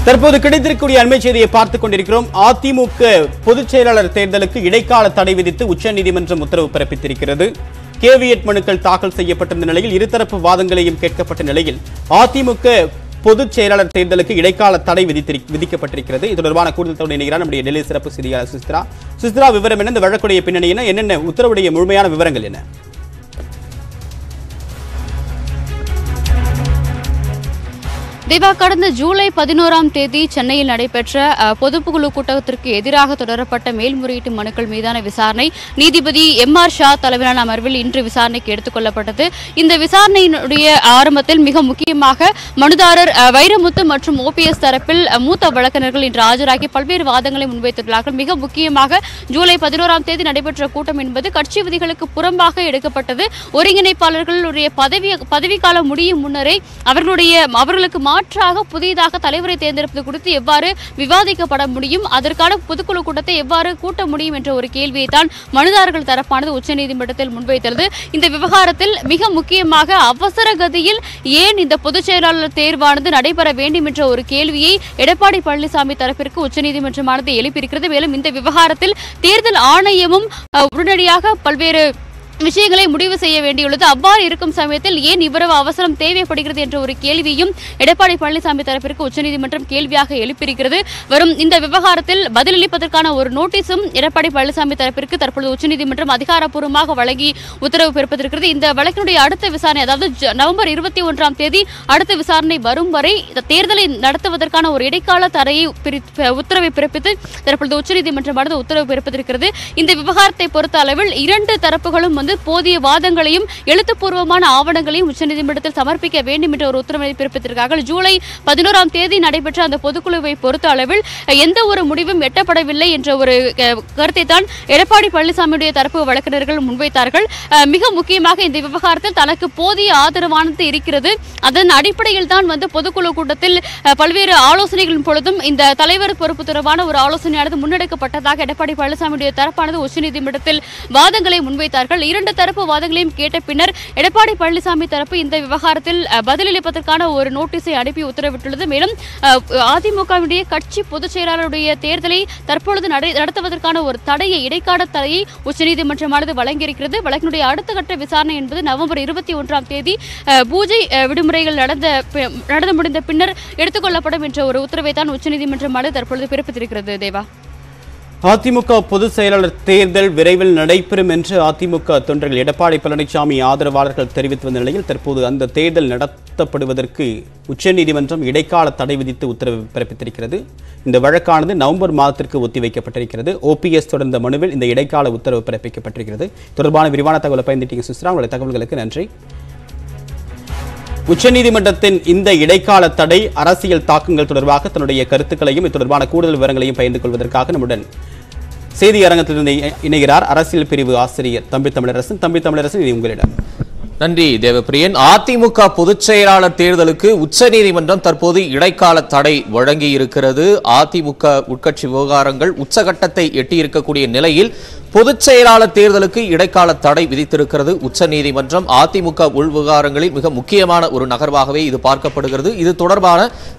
தற்போது கிடைத்திருக்கக்கூடிய அண்மை செய்தியை பார்த்துக் கொண்டிருக்கிறோம் அதிமுக பொதுச் செயலாளர் தேர்தலுக்கு இடைக்கால தடை விதித்து உச்சநீதிமன்றம் உத்தரவு பிறப்பித்திருக்கிறது கேவியட் மனுக்கள் தாக்கல் செய்யப்பட்டிருந்த நிலையில் இருதரப்பு வாதங்களையும் கேட்கப்பட்ட நிலையில் அதிமுக பொதுச் செயலாளர் தேர்தலுக்கு இடைக்கால தடை விதித்திரு விதிக்கப்பட்டிருக்கிறது இது தொடர்பான கூடுதல் தகவல் இணைகிறார் நம்முடைய டெல்லி சிறப்பு செய்தியாளர் சுஸ்திரா சுஸ்திரா விவரம் என்ன இந்த வழக்குடைய பின்னணி என்ன என்னென்ன உத்தரவுடைய முழுமையான விவரங்கள் என்ன தேவா கடந்த ஜூலை பதினோராம் தேதி சென்னையில் நடைபெற்ற அஹ், பொதுக்குழு கூட்டத்திற்கு எதிராக தொடரப்பட்ட மேல்முறையீட்டு மனுக்கள் மீதான விசாரணை நீதிபதி எம் ஆர் ஷா தலைமையிலான அமர்வில் இன்று விசாரணைக்கு எடுத்துக் கொள்ளப்பட்டது இந்த விசாரணையினுடைய ஆரம்பத்தில் மிக முக்கியமாக மனுதாரர் அஹ், வைரமுத்து மற்றும் ஓபிஎஸ் தரப்பில் அஹ், மூத்த வழக்கறிஞர்கள் இன்று ஆஜராகி பல்வேறு வாதங்களை முன்வைத்துள்ளார்கள் மிக முக்கியமாக ஜூலை பதினோராம் தேதி நடைபெற்ற கூட்டம் என்பது கட்சி விதிகளுக்கு புறம்பாக எடுக்கப்பட்டது ஒருங்கிணைப்பாளர்களுடைய பதவி பதவிக்காலம் முடியும் முன்னரே அவர்களுடைய அவர்களுக்கு மாற்றாக புதிதாக தலைவரை தேர்ந்தெடுப்பது குறித்து எவ்வாறு விவாதிக்கப்பட முடியும் அதற்கான பொதுக்குழு கூட்டத்தை எவ்வாறு கூட்ட முடியும் என்ற ஒரு கேள்வியை தான் மனுதாரர்கள் தரப்பானது உச்சநீதிமன்றத்தில் முன்வைத்தது இந்த விவகாரத்தில் மிக முக்கியமாக அவசர கதியில் ஏன் இந்த பொதுச் செயலாளர் தேர்வானது நடைபெற வேண்டும் என்ற ஒரு கேள்வியை எடப்பாடி பழனிசாமி தரப்பிற்கு உச்சநீதிமன்றமானது எழுப்பியிருக்கிறது மேலும் இந்த விவகாரத்தில் தேர்தல் ஆணையமும் அஹ், உடனடியாக பல்வேறு விஷயங்களை முடிவு செய்ய வேண்டியுள்ளது அவ்வாறு இருக்கும் சமயத்தில் ஏன் இவ்வளவு அவசரம் தேவைப்படுகிறது என்ற ஒரு கேள்வியும் எடப்பாடி பழனிசாமி தரப்பிற்கு உச்சநீதிமன்றம் கேள்வியாக எழுப்பியிருக்கிறது வரும் இந்த விவகாரத்தில் பதிலளிப்பதற்கான ஒரு நோட்டீஸும் எடப்பாடி பழனிசாமி தரப்பிற்கு தற்பொழுது உச்சநீதிமன்றம் அதிகாரப்பூர்வமாக வழங்கி உத்தரவு பிறப்பித்திருக்கிறது இந்த வழக்கினுடைய அடுத்த விசாரணை அதாவது ஜ- நவம்பர் இருபத்தி ஒன்றாம் தேதி அடுத்த விசாரணை வரும் வரை இந்த தேர்தலை நடத்துவதற்கான ஒரு இடைக்கால தரையை பிரி- உத்தரவை பிறப்பித்து தற்பொழுது உச்சநீதிமன்றமானது உத்தரவு பிறப்பித்திருக்கிறது இந்த விவகாரத்தை பொறுத்த அளவில் இரண்டு தரப்புகளும் வந்து போதிய வாதங்களையும் எழுத்துப்பூர்வமான ஆவணங்களையும் உச்சநீதிமன்றத்தில் சமர்ப்பிக்க வேண்டும் என்ற ஒரு உத்தரவை பிறப்பித்திருக்கார்கள் ஜூலை பதினோராம் தேதி நடைபெற்ற அந்த பொதுக்குழுவை பொறுத்த அளவில் அஹ், எந்த ஒரு முடிவும் எட்டப்படவில்லை என்ற ஒரு அஹ், கருத்தை தான் எடப்பாடி பழனிசாமியுடைய தரப்பு வழக்கறிஞர்கள் முன்வைத்தார்கள் அஹ், மிக முக்கியமாக இந்த விவகாரத்தில் தனக்கு போதிய ஆதரவானது இருக்கிறது அதன் அடிப்படையில் தான் வந்து பொதுக்குழு கூட்டத்தில் அஹ், பல்வேறு ஆலோசனைகளின் பொழுதும் இந்த தலைவர் பொறுப்பு தொடர்பான ஒரு ஆலோசனையானது முன்னெடுக்கப்பட்டதாக எடப்பாடி பழனிசாமியுடைய தரப்பானது உச்சநீதிமன்றத்தில் வாதங்களை முன்வைத்தார்கள் இரண்டு தரப்பு வாதங்களையும் கேட்ட பின்னர் எடப்பாடி பழனிசாமி தரப்பு இந்த விவகாரத்தில் அஹ், பதிலளிப்பதற்கான ஒரு நோட்டீஸை அனுப்பி உத்தரவிட்டுள்ளது மேலும் அஹ், அதிமுகவுடைய கட்சி பொதுச் செயலாளருடைய தேர்தலை தற்பொழுது நடை- நடத்துவதற்கான ஒரு தடையை இடைக்கால தடையை உச்சநீதிமன்றமானது வழங்கியிருக்கிறது வழக்கினுடைய அடுத்த கட்ட விசாரணை என்பது நவம்பர் இருபத்தி ஒன்றாம் தேதி அஹ், பூஜை அஹ், விடுமுறைகள் நடந்த பி- நடந்து முடிந்த பின்னர் எடுத்துக்கொள்ளப்படும் என்ற ஒரு உத்தரவை தான் உச்சநீதிமன்றமானது தற்பொழுது பிறப்பித்திருக்கிறது தேவா அதிமுக பொதுச் செயலாளர் தேர்தல் விரைவில் நடைபெறும் என்று அதிமுக தொண்டர்கள் எடப்பாடி பழனிசாமி ஆதரவாளர்கள் தெரிவித்து வந்த நிலையில் தற்போது அந்த தேர்தல் நடத்தப்படுவதற்கு உச்சநீதிமன்றம் இடைக்கால தடை விதித்து உத்தரவு பிறப்பித்திருக்கிறது இந்த வழக்கானது நவம்பர் மாதத்திற்கு ஒத்திவைக்கப்பட்டிருக்கிறது ஓபிஎஸ் தொடர்ந்த மனுவில் இந்த இடைக்கால உத்தரவு பிறப்பிக்கப்பட்டிருக்கிறது தொடர்பான விரிவான தகவலை பயந்துட்டீங்க சுஸ்ரா உங்களுடைய தகவல்களுக்கு நன்றி உச்சநீதிமன்றத்தின் இந்த இடைக்கால தடை அரசியல் தாக்கங்கள் தொடர்பாக தன்னுடைய கருத்துக்களையும் இது தொடர்பான கூடுதல் விவரங்களையும் பகிர்ந்து கொள்வதற்காக நம்முடன் செய்தி அரங்கத்திலிருந்து இணை- இணைகிறார் அரசியல் பிரிவு ஆசிரியர் தம்பி தமிழரசன் தம்பி தமிழரசன் இது உங்களிடம் நன்றி தேவப்பிரியன் அதிமுக பொதுச் செயலாளர் தேர்தலுக்கு உச்சநீதிமன்றம் தற்போது இடைக்கால தடை வழங்கி இருக்கிறது அதிமுக உட்கட்சி விவகாரங்கள் உச்சகட்டத்தை எட்டியிருக்கக்கூடிய நிலையில் பொதுச் செயலாளர் தேர்தலுக்கு இடைக்கால தடை விதித்திருக்கிறது உச்சநீதிமன்றம் அதிமுக உள் விவகாரங்களில் மிக முக்கியமான ஒரு நகர்வாகவே இது பார்க்கப்படுகிறது இது தொடர்பான